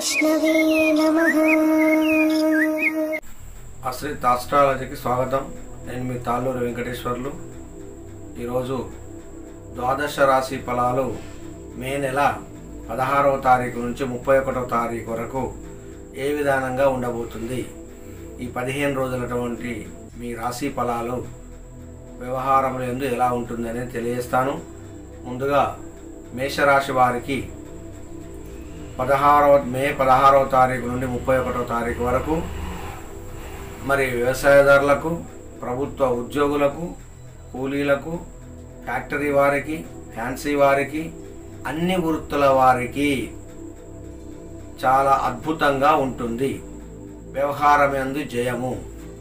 వైష్ణవే నమః అశ్రిత్ ఆస్ట్రాలజీకి స్వాగతం నేను మీ తాళ్ళూరు వెంకటేశ్వర్లు ఈరోజు ద్వాదశ రాశి ఫలాలు మే నెల పదహారవ తారీఖు నుంచి ముప్పై ఒకటవ తారీఖు వరకు ఏ విధానంగా ఉండబోతుంది ఈ పదిహేను రోజులటువంటి మీ రాశి ఫలాలు వ్యవహారములు ఎందు ఎలా ఉంటుందని తెలియజేస్తాను ముందుగా మేషరాశి వారికి పదహారవ మే పదహారవ తారీఖు నుండి ముప్పై ఒకటవ తారీఖు వరకు మరి వ్యవసాయదారులకు ప్రభుత్వ ఉద్యోగులకు కూలీలకు ఫ్యాక్టరీ వారికి ఫ్యాన్సీ వారికి అన్ని వృత్తుల వారికి చాలా అద్భుతంగా ఉంటుంది వ్యవహారం ఎందు జయము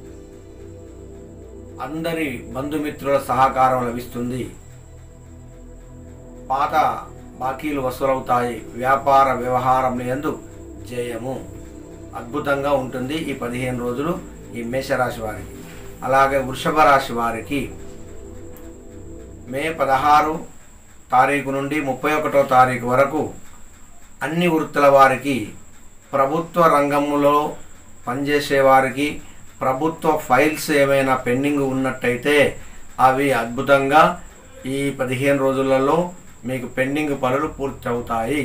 అందరి బంధుమిత్రుల సహకారం లభిస్తుంది పాత బాకీలు వసూలవుతాయి వ్యాపార వ్యవహారం ఎందు జయము అద్భుతంగా ఉంటుంది ఈ పదిహేను రోజులు ఈ మేషరాశి వారికి అలాగే వృషభ రాశి వారికి మే పదహారు తారీఖు నుండి ముప్పై ఒకటో తారీఖు వరకు అన్ని వృత్తుల వారికి ప్రభుత్వ రంగంలో పనిచేసే వారికి ప్రభుత్వ ఫైల్స్ ఏమైనా పెండింగ్ ఉన్నట్టయితే అవి అద్భుతంగా ఈ పదిహేను రోజులలో మీకు పెండింగ్ పనులు పూర్తి అవుతాయి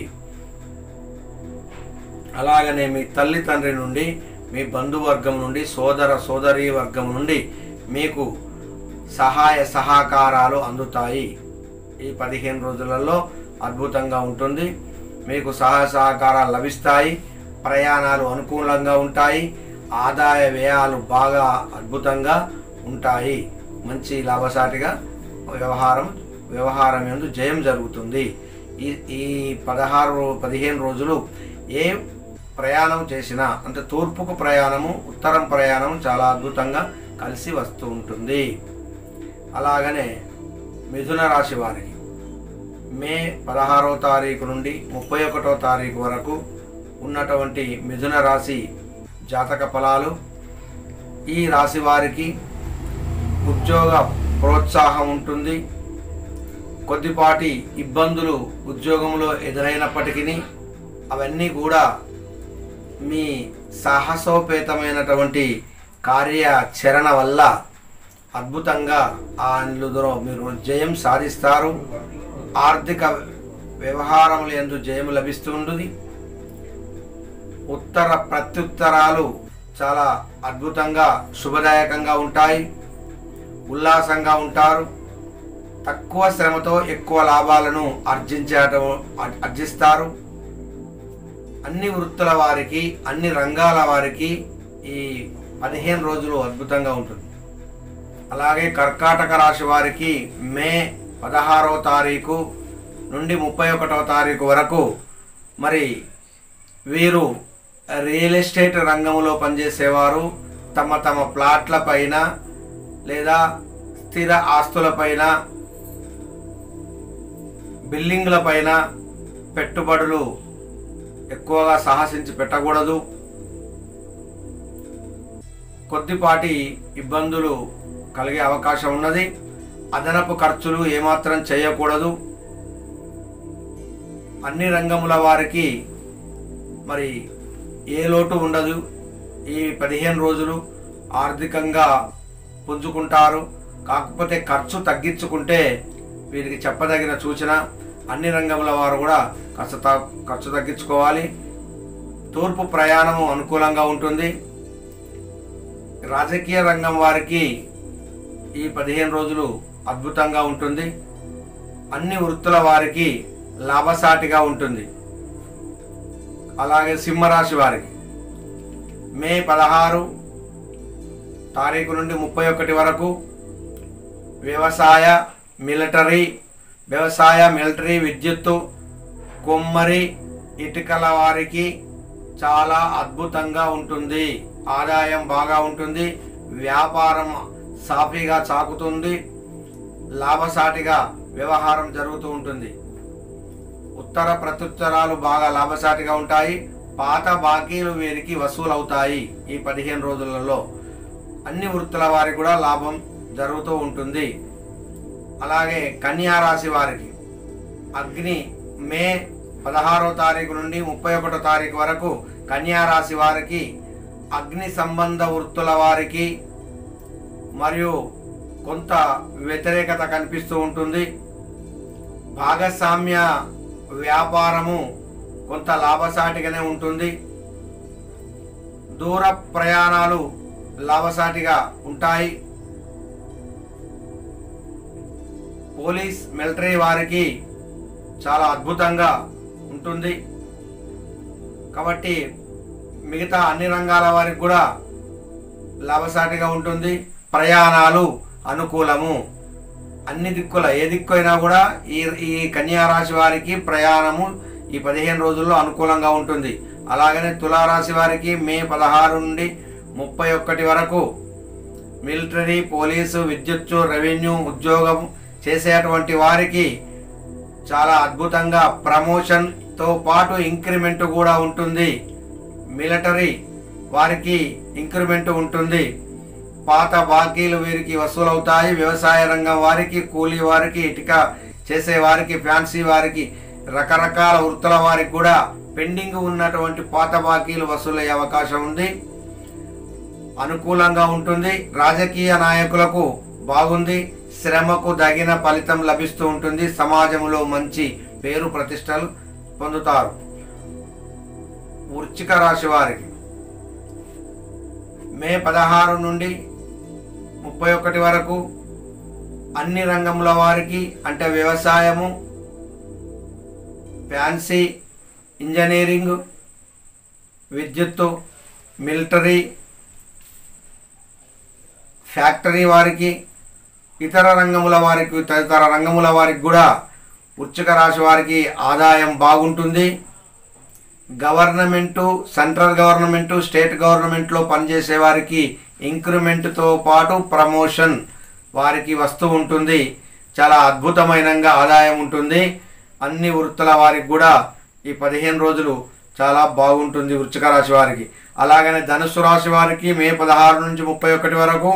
అలాగనే మీ తల్లి తండ్రి నుండి మీ బంధువర్గం నుండి సోదర సోదరీ వర్గం నుండి మీకు సహాయ సహకారాలు అందుతాయి ఈ పదిహేను రోజులలో అద్భుతంగా ఉంటుంది మీకు సహాయ సహకారాలు లభిస్తాయి ప్రయాణాలు అనుకూలంగా ఉంటాయి ఆదాయ వ్యయాలు బాగా అద్భుతంగా ఉంటాయి మంచి లాభసాటిగా వ్యవహారం వ్యవహారం ఎందు జయం జరుగుతుంది ఈ ఈ పదహారు పదిహేను రోజులు ఏ ప్రయాణం చేసినా అంటే తూర్పుకు ప్రయాణము ఉత్తరం ప్రయాణం చాలా అద్భుతంగా కలిసి వస్తూ ఉంటుంది అలాగనే మిథున రాశి వారికి మే పదహారవ తారీఖు నుండి ముప్పై ఒకటో తారీఖు వరకు ఉన్నటువంటి మిథున రాశి జాతక ఫలాలు ఈ రాశి వారికి ఉద్యోగ ప్రోత్సాహం ఉంటుంది కొద్దిపాటి ఇబ్బందులు ఉద్యోగంలో ఎదురైనప్పటికీ అవన్నీ కూడా మీ సాహసోపేతమైనటువంటి కార్యాచరణ వల్ల అద్భుతంగా అందులో మీరు జయం సాధిస్తారు ఆర్థిక వ్యవహారములు ఎందు జయం లభిస్తుంటుంది ఉత్తర ప్రత్యుత్తరాలు చాలా అద్భుతంగా శుభదాయకంగా ఉంటాయి ఉల్లాసంగా ఉంటారు తక్కువ శ్రమతో ఎక్కువ లాభాలను ఆర్జించటం ఆర్జిస్తారు అన్ని వృత్తుల వారికి అన్ని రంగాల వారికి ఈ పదిహేను రోజులు అద్భుతంగా ఉంటుంది అలాగే కర్కాటక రాశి వారికి మే పదహారవ తారీఖు నుండి ముప్పై ఒకటవ తారీఖు వరకు మరి వీరు రియల్ ఎస్టేట్ రంగంలో పనిచేసేవారు తమ తమ ప్లాట్ల పైన లేదా స్థిర ఆస్తులపైన బిల్డింగ్ల పైన పెట్టుబడులు ఎక్కువగా సాహసించి పెట్టకూడదు కొద్దిపాటి ఇబ్బందులు కలిగే అవకాశం ఉన్నది అదనపు ఖర్చులు ఏమాత్రం చేయకూడదు అన్ని రంగముల వారికి మరి ఏ లోటు ఉండదు ఈ పదిహేను రోజులు ఆర్థికంగా పుంజుకుంటారు కాకపోతే ఖర్చు తగ్గించుకుంటే వీరికి చెప్పదగిన సూచన అన్ని రంగముల వారు కూడా ఖర్చు త- ఖర్చు తగ్గించుకోవాలి తూర్పు ప్రయాణము అనుకూలంగా ఉంటుంది రాజకీయ రంగం వారికి ఈ పదిహేను రోజులు అద్భుతంగా ఉంటుంది అన్ని వృత్తుల వారికి లాభసాటిగా ఉంటుంది అలాగే సింహరాశి వారికి మే పదహారు తారీఖు నుండి ముప్పై ఒకటి వరకు వ్యవసాయ మిలిటరీ వ్యవసాయ మిలిటరీ విద్యుత్తు కొమ్మరి ఇటుకల వారికి చాలా అద్భుతంగా ఉంటుంది ఆదాయం బాగా ఉంటుంది వ్యాపారం సాఫీగా సాగుతుంది లాభసాటిగా వ్యవహారం జరుగుతూ ఉంటుంది ఉత్తర ప్రత్యుత్తరాలు బాగా లాభసాటిగా ఉంటాయి పాత బాకీలు వీరికి వసూలవుతాయి ఈ పదిహేను రోజులలో అన్ని వృత్తుల వారికి కూడా లాభం జరుగుతూ ఉంటుంది అలాగే కన్యా రాశి వారికి అగ్ని మే పదహారో తారీఖు నుండి ముప్పై ఒకటో తారీఖు వరకు కన్యా రాశి వారికి అగ్ని సంబంధ వృత్తుల వారికి మరియు కొంత వ్యతిరేకత కనిపిస్తూ ఉంటుంది భాగస్వామ్య వ్యాపారము కొంత లాభసాటిగానే ఉంటుంది దూర ప్రయాణాలు లాభసాటిగా ఉంటాయి పోలీస్ మిలిటరీ వారికి చాలా అద్భుతంగా ఉంటుంది కాబట్టి మిగతా అన్ని రంగాల వారికి కూడా లాభసాటిగా ఉంటుంది ప్రయాణాలు అనుకూలము అన్ని దిక్కుల ఏ దిక్కు అయినా కూడా ఈ ఈ కన్యా రాశి వారికి ప్రయాణము ఈ పదిహేను రోజుల్లో అనుకూలంగా ఉంటుంది అలాగనే తులారాశి వారికి మే పదహారు నుండి ముప్పై ఒకటి వరకు మిలిటరీ పోలీసు విద్యుత్తు రెవెన్యూ ఉద్యోగం చేసేటువంటి వారికి చాలా అద్భుతంగా ప్రమోషన్తో పాటు ఇంక్రిమెంట్ కూడా ఉంటుంది మిలిటరీ వారికి ఇంక్రిమెంట్ ఉంటుంది పాత బాకీలు వీరికి వసూలవుతాయి వ్యవసాయ రంగం వారికి కూలీ వారికి ఇటుక చేసే వారికి ఫ్యాన్సీ వారికి రకరకాల వృత్తుల వారికి కూడా పెండింగ్ ఉన్నటువంటి పాత బాకీలు వసూలయ్యే అవకాశం ఉంది అనుకూలంగా ఉంటుంది రాజకీయ నాయకులకు బాగుంది శ్రమకు తగిన ఫలితం లభిస్తూ ఉంటుంది సమాజంలో మంచి పేరు ప్రతిష్టలు పొందుతారు వృశ్చిక రాశి వారికి మే పదహారు నుండి ముప్పై ఒకటి వరకు అన్ని రంగముల వారికి అంటే వ్యవసాయము ఫ్యాన్సీ ఇంజనీరింగ్ విద్యుత్తు మిలిటరీ ఫ్యాక్టరీ వారికి ఇతర రంగముల వారికి తదితర రంగముల వారికి కూడా వృశ్చిక రాశి వారికి ఆదాయం బాగుంటుంది గవర్నమెంటు సెంట్రల్ గవర్నమెంటు స్టేట్ గవర్నమెంట్లో పనిచేసే వారికి ఇంక్రిమెంట్తో పాటు ప్రమోషన్ వారికి వస్తూ ఉంటుంది చాలా అద్భుతమైనంగా ఆదాయం ఉంటుంది అన్ని వృత్తుల వారికి కూడా ఈ పదిహేను రోజులు చాలా బాగుంటుంది వృశ్చిక రాశి వారికి అలాగనే ధనుస్సు రాశి వారికి మే పదహారు నుంచి ముప్పై ఒకటి వరకు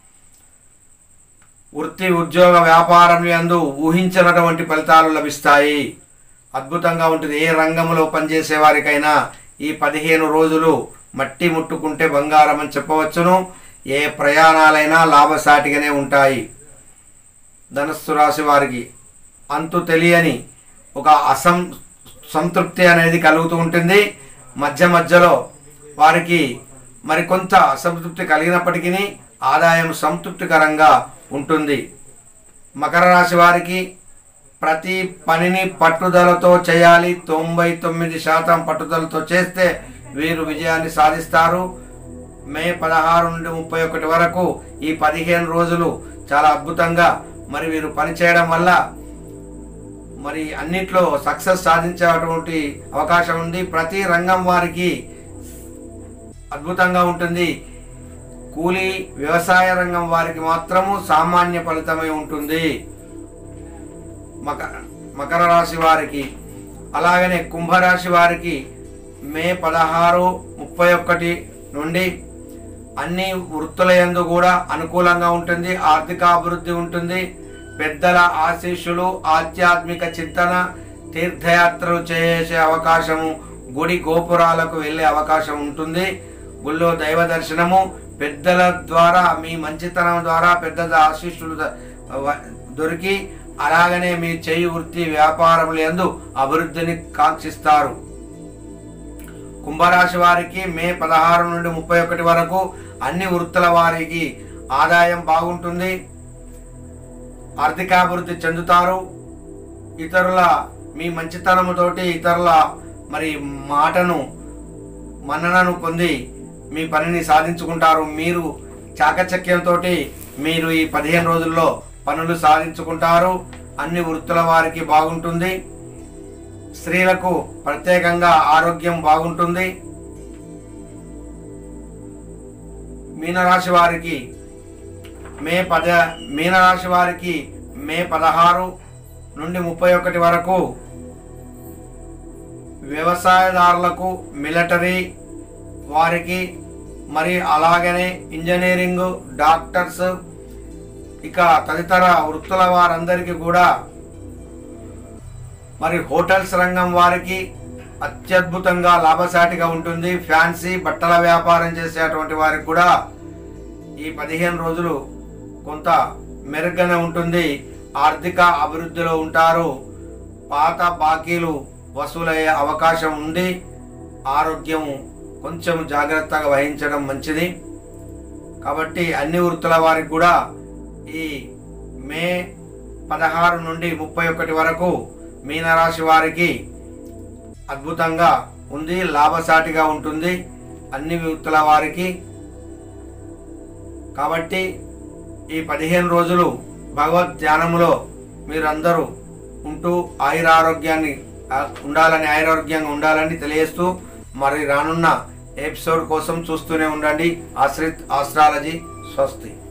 వృత్తి ఉద్యోగ వ్యాపారం యందు ఊహించినటువంటి ఫలితాలు లభిస్తాయి అద్భుతంగా ఉంటుంది ఏ రంగంలో పనిచేసే వారికైనా ఈ పదిహేను రోజులు మట్టి ముట్టుకుంటే బంగారం అని చెప్పవచ్చును ఏ ప్రయాణాలైనా లాభసాటిగానే ఉంటాయి ధనస్సు రాశి వారికి అంతు తెలియని ఒక అసం సంతృప్తి అనేది కలుగుతూ ఉంటుంది మధ్య మధ్యలో వారికి మరికొంత అసంతృప్తి కలిగినప్పటికీ ఆదాయం సంతృప్తికరంగా ఉంటుంది మకర రాశి వారికి ప్రతి పనిని పట్టుదలతో చేయాలి తొంభై తొమ్మిది శాతం పట్టుదలతో చేస్తే వీరు విజయాన్ని సాధిస్తారు మే పదహారు నుండి ముప్పై ఒకటి వరకు ఈ పదిహేను రోజులు చాలా అద్భుతంగా మరి వీరు పనిచేయడం వల్ల మరి అన్నిట్లో సక్సెస్ సాధించేటువంటి అవకాశం ఉంది ప్రతి రంగం వారికి అద్భుతంగా ఉంటుంది కూలీ వ్యవసాయ రంగం వారికి మాత్రము సామాన్య ఫలితమై ఉంటుంది మక మకర రాశి వారికి అలాగనే కుంభరాశి వారికి మే పదహారు ముప్పై ఒకటి నుండి అన్ని వృత్తుల యందు కూడా అనుకూలంగా ఉంటుంది ఆర్థికాభివృద్ధి ఉంటుంది పెద్దల ఆశీస్సులు ఆధ్యాత్మిక చింతన తీర్థయాత్రలు చేసే అవకాశము గుడి గోపురాలకు వెళ్ళే అవకాశం ఉంటుంది గుళ్ళో దైవ దర్శనము పెద్దల ద్వారా మీ మంచితనం ద్వారా పెద్దల ఆశీస్సులు ద- వ- దొరికి అలాగనే మీ చేయి వృత్తి వ్యాపారములు యందు అభివృద్ధిని కాంక్షిస్తారు కుంభరాశి వారికి మే పదహారు నుండి ముప్పై ఒకటి వరకు అన్ని వృత్తుల వారికి ఆదాయం బాగుంటుంది ఆర్థికాభివృద్ధి చెందుతారు ఇతరుల మీ మంచితనముతోటి ఇతరుల మరి మాటను మన్ననను పొంది మీ పనిని సాధించుకుంటారు మీరు చాకచక్యంతో మీరు ఈ పదిహేను రోజుల్లో పనులు సాధించుకుంటారు అన్ని వృత్తుల వారికి బాగుంటుంది స్త్రీలకు ప్రత్యేకంగా ఆరోగ్యం బాగుంటుంది మీనరాశి వారికి మే పద మీనరాశి వారికి మే పదహారు నుండి ముప్పై ఒకటి వరకు వ్యవసాయదారులకు మిలిటరీ వారికి మరి అలాగనే ఇంజనీరింగ్ డాక్టర్స్ ఇక తదితర వృత్తుల వారందరికీ కూడా మరి హోటల్స్ రంగం వారికి అత్యద్భుతంగా లాభసాటిగా ఉంటుంది ఫ్యాన్సీ బట్టల వ్యాపారం చేసేటువంటి వారికి కూడా ఈ పదిహేను రోజులు కొంత మెరుగ్గానే ఉంటుంది ఆర్థిక అభివృద్ధిలో ఉంటారు పాత బాకీలు వసూలయ్యే అవకాశం ఉంది ఆరోగ్యం కొంచెం జాగ్రత్తగా వహించడం మంచిది కాబట్టి అన్ని వృత్తుల వారికి కూడా ఈ మే పదహారు నుండి ముప్పై ఒకటి వరకు మీనరాశి వారికి అద్భుతంగా ఉంది లాభసాటిగా ఉంటుంది అన్ని వృత్తుల వారికి కాబట్టి ఈ పదిహేను రోజులు భగవద్ ధ్యానములో మీరందరూ ఉంటూ ఆయురారోగ్యాన్ని ఆ, ఉండాలని ఆయురారోగ్యంగా ఉండాలని తెలియజేస్తూ మరి రానున్న ఎపిసోడ్ కోసం చూస్తూనే ఉండండి ఆశ్రిత్ ఆస్ట్రాలజీ స్వస్తి